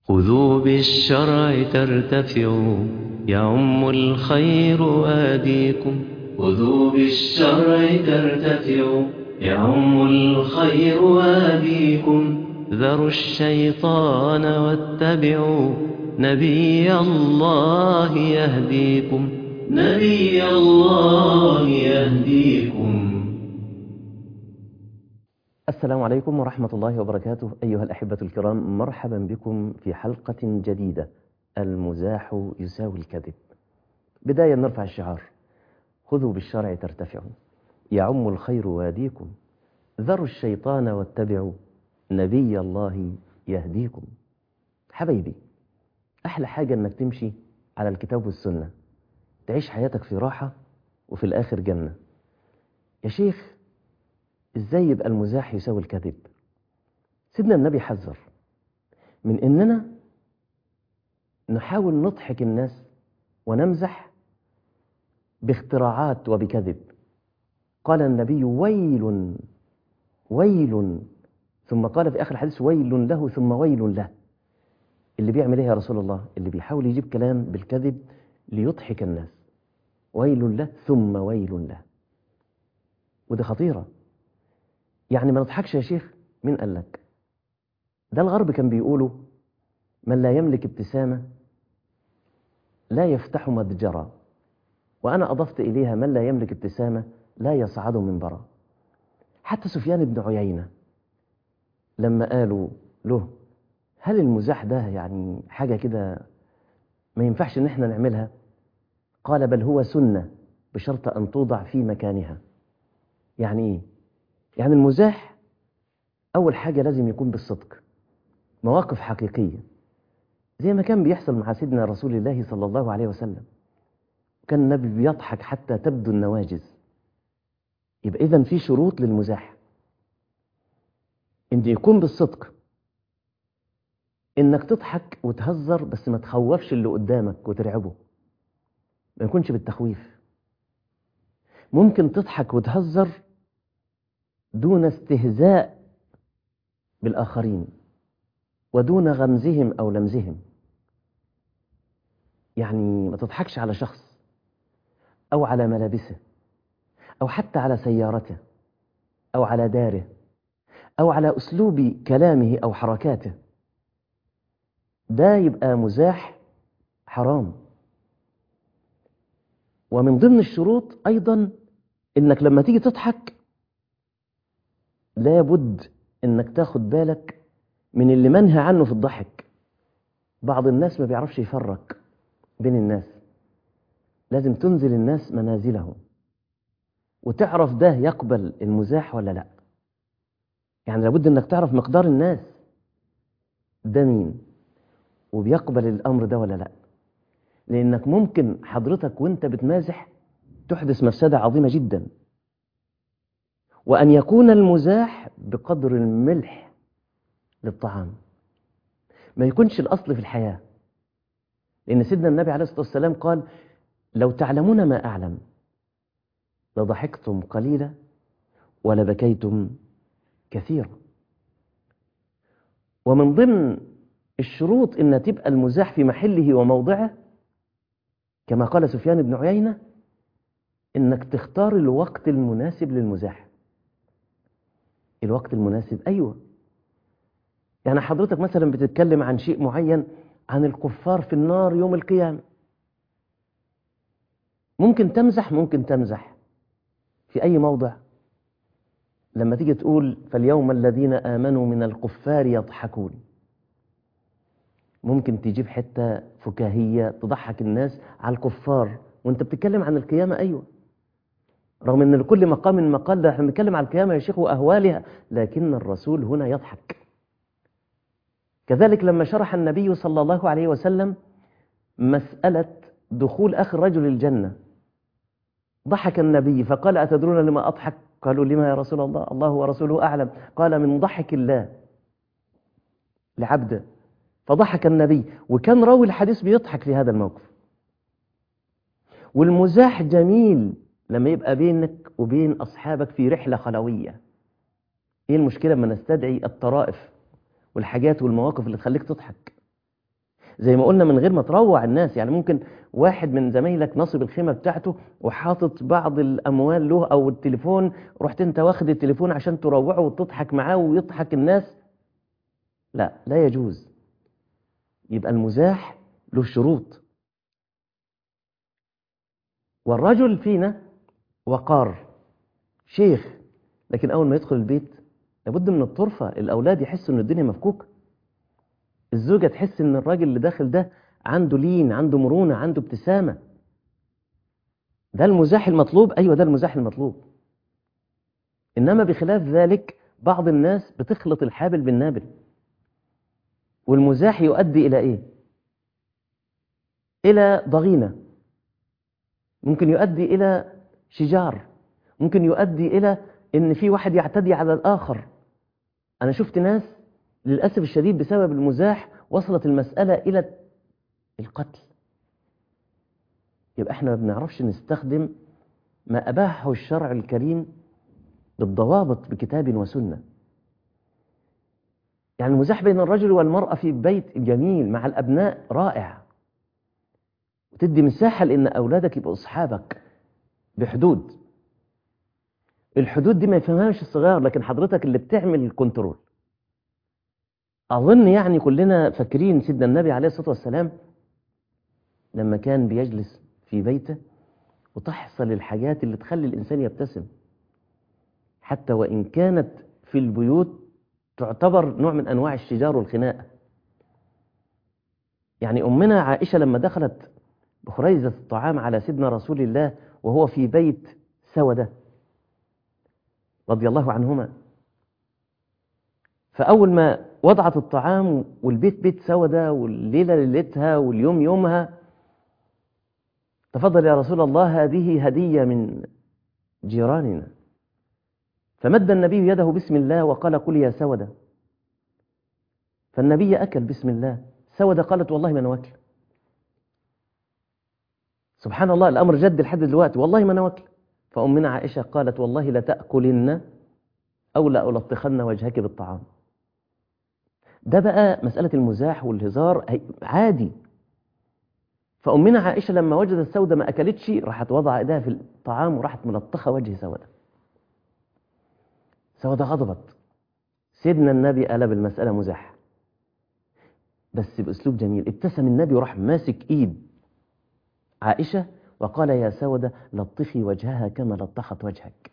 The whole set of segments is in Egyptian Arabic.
خذوا بالشرع ترتفعوا يعم الخير آديكم خذوا بالشرع ترتفعوا يعم الخير آديكم ذروا الشيطان واتبعوا نبي الله يهديكم نبي الله يهديكم السلام عليكم ورحمة الله وبركاته أيها الأحبة الكرام مرحبا بكم في حلقة جديدة المزاح يساوي الكذب بداية نرفع الشعار خذوا بالشرع ترتفعوا يعم الخير واديكم ذروا الشيطان واتبعوا نبي الله يهديكم حبايبي أحلى حاجة أنك تمشي على الكتاب والسنة تعيش حياتك في راحة وفي الآخر جنة يا شيخ ازاي يبقى المزاح يساوي الكذب سيدنا النبي حذر من اننا نحاول نضحك الناس ونمزح باختراعات وبكذب قال النبي ويل ويل ثم قال في اخر الحديث ويل له ثم ويل له اللي بيعمل ايه يا رسول الله اللي بيحاول يجيب كلام بالكذب ليضحك الناس ويل له ثم ويل له ودي خطيره يعني ما نضحكش يا شيخ مين قال لك ده الغرب كان بيقولوا من لا يملك ابتسامة لا يفتح متجرا وأنا أضفت إليها من لا يملك ابتسامة لا يصعد منبرا حتى سفيان بن عيينة لما قالوا له هل المزاح ده يعني حاجة كده ما ينفعش إن احنا نعملها قال بل هو سنة بشرط أن توضع في مكانها يعني إيه يعني المزاح أول حاجة لازم يكون بالصدق مواقف حقيقية زي ما كان بيحصل مع سيدنا رسول الله صلى الله عليه وسلم كان النبي بيضحك حتى تبدو النواجز يبقى إذا في شروط للمزاح إن يكون بالصدق إنك تضحك وتهزر بس ما تخوفش اللي قدامك وترعبه ما يكونش بالتخويف ممكن تضحك وتهزر دون استهزاء بالآخرين ودون غمزهم أو لمزهم يعني ما تضحكش على شخص أو على ملابسه أو حتى على سيارته أو على داره أو على أسلوب كلامه أو حركاته ده يبقى مزاح حرام ومن ضمن الشروط أيضا إنك لما تيجي تضحك لابد انك تاخد بالك من اللي منهى عنه في الضحك بعض الناس ما بيعرفش يفرق بين الناس لازم تنزل الناس منازلهم وتعرف ده يقبل المزاح ولا لا يعني لابد انك تعرف مقدار الناس ده مين وبيقبل الامر ده ولا لا لانك ممكن حضرتك وانت بتمازح تحدث مفسده عظيمه جدا وأن يكون المزاح بقدر الملح للطعام ما يكونش الأصل في الحياة لأن سيدنا النبي عليه الصلاة والسلام قال لو تعلمون ما أعلم لضحكتم قليلا ولبكيتم كثيرا ومن ضمن الشروط أن تبقى المزاح في محله وموضعه كما قال سفيان بن عيينة إنك تختار الوقت المناسب للمزاح الوقت المناسب أيوة يعني حضرتك مثلا بتتكلم عن شيء معين عن الكفار في النار يوم القيامة ممكن تمزح ممكن تمزح في أي موضع لما تيجي تقول فاليوم الذين آمنوا من الكفار يضحكون ممكن تجيب حتة فكاهية تضحك الناس على الكفار وانت بتتكلم عن القيامة أيوة رغم ان لكل مقام مقال ده احنا بنتكلم عن القيامه يا شيخ واهوالها لكن الرسول هنا يضحك كذلك لما شرح النبي صلى الله عليه وسلم مساله دخول اخر رجل الجنه ضحك النبي فقال اتدرون لما اضحك قالوا لما يا رسول الله الله ورسوله اعلم قال من ضحك الله لعبده فضحك النبي وكان راوي الحديث بيضحك في هذا الموقف والمزاح جميل لما يبقى بينك وبين أصحابك في رحلة خلوية إيه المشكلة لما نستدعي الطرائف والحاجات والمواقف اللي تخليك تضحك زي ما قلنا من غير ما تروع الناس يعني ممكن واحد من زمايلك نصب الخيمة بتاعته وحاطط بعض الأموال له أو التليفون رحت أنت واخد التليفون عشان تروعه وتضحك معاه ويضحك الناس لا لا يجوز يبقى المزاح له شروط والرجل فينا وقار شيخ لكن أول ما يدخل البيت لابد من الطرفة الأولاد يحسوا أن الدنيا مفكوكة الزوجة تحس أن الراجل اللي داخل ده عنده لين عنده مرونة عنده ابتسامة ده المزاح المطلوب أيوة ده المزاح المطلوب إنما بخلاف ذلك بعض الناس بتخلط الحابل بالنابل والمزاح يؤدي إلى إيه إلى ضغينة ممكن يؤدي إلى شجار ممكن يؤدي إلى إن في واحد يعتدي على الآخر أنا شفت ناس للأسف الشديد بسبب المزاح وصلت المسألة إلى القتل يبقى احنا ما بنعرفش نستخدم ما أباحه الشرع الكريم بالضوابط بكتاب وسنة يعني المزاح بين الرجل والمرأة في بيت جميل مع الأبناء رائع وتدي مساحة لأن أولادك يبقوا أصحابك بحدود الحدود دي ما يفهمهاش الصغار لكن حضرتك اللي بتعمل الكنترول أظن يعني كلنا فاكرين سيدنا النبي عليه الصلاة والسلام لما كان بيجلس في بيته وتحصل الحاجات اللي تخلي الإنسان يبتسم حتى وإن كانت في البيوت تعتبر نوع من أنواع الشجار والخناق يعني أمنا عائشة لما دخلت بخريزة الطعام على سيدنا رسول الله وهو في بيت سودة رضي الله عنهما فأول ما وضعت الطعام والبيت بيت سودة والليلة ليلتها واليوم يومها تفضل يا رسول الله هذه هدية من جيراننا فمد النبي يده بسم الله وقال قل يا سودة فالنبي أكل بسم الله سودة قالت والله ما نواكل سبحان الله الأمر جد لحد دلوقتي والله ما نواكل فأمنا عائشة قالت والله لتأكلن أو لألطخن وجهك بالطعام ده بقى مسألة المزاح والهزار عادي فأمنا عائشة لما وجدت سودة ما أكلتش راحت وضع إيدها في الطعام وراحت ملطخة وجه سودة سودة غضبت سيدنا النبي قلب المسألة مزاح بس بأسلوب جميل ابتسم النبي وراح ماسك إيد عائشة وقال يا سودة لطخي وجهها كما لطخت وجهك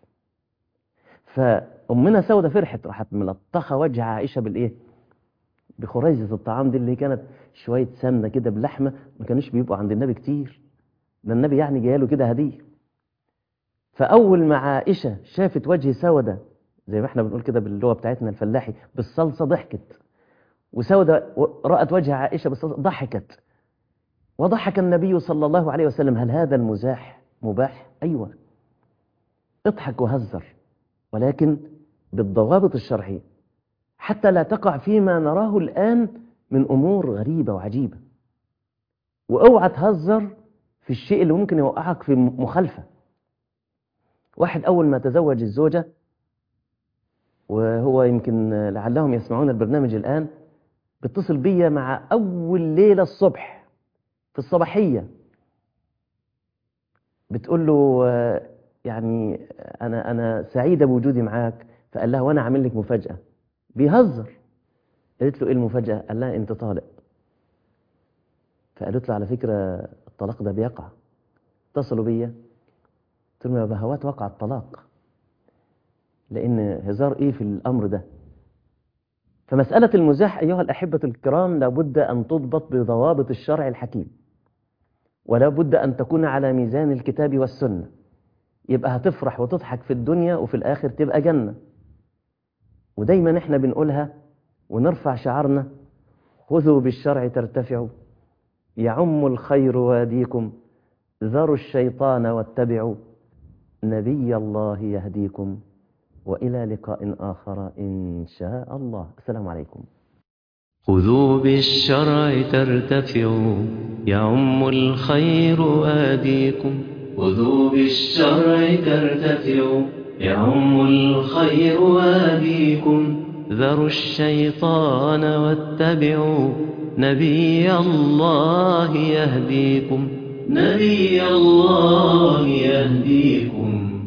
فأمنا سودة فرحت راحت ملطخة وجه عائشة بالإيه بخريزة الطعام دي اللي كانت شوية سمنة كده بلحمة ما كانوش بيبقوا عند النبي كتير ده النبي يعني جاله كده هدية فأول ما عائشة شافت وجه سودة زي ما احنا بنقول كده باللغة بتاعتنا الفلاحي بالصلصة ضحكت وسودة رأت وجه عائشة بالصلصة ضحكت وضحك النبي صلى الله عليه وسلم هل هذا المزاح مباح؟ أيوة اضحك وهزر ولكن بالضوابط الشرعية حتى لا تقع فيما نراه الآن من أمور غريبة وعجيبة واوعى تهزر في الشيء اللي ممكن يوقعك في مخالفة واحد أول ما تزوج الزوجة وهو يمكن لعلهم يسمعون البرنامج الآن بيتصل بيا مع أول ليلة الصبح في الصباحية بتقول له يعني أنا أنا سعيدة بوجودي معاك فقال لها وأنا عامل لك مفاجأة بيهزر قالت له إيه المفاجأة؟ قال لها أنت طالق فقالت له على فكرة الطلاق ده بيقع اتصلوا بيا قلت لهم يا بهوات وقع الطلاق لأن هزار إيه في الأمر ده فمسألة المزاح أيها الأحبة الكرام لابد أن تضبط بضوابط الشرع الحكيم ولا بد أن تكون على ميزان الكتاب والسنة يبقى هتفرح وتضحك في الدنيا وفي الآخر تبقى جنة ودايما احنا بنقولها ونرفع شعارنا خذوا بالشرع ترتفعوا يعم الخير واديكم ذروا الشيطان واتبعوا نبي الله يهديكم وإلى لقاء آخر إن شاء الله السلام عليكم خذوا بالشرع ترتفعوا يعم الخير آديكم خذوا بالشرع ترتفعوا يعم الخير آديكم ذروا الشيطان واتبعوا نبي الله يهديكم نبي الله يهديكم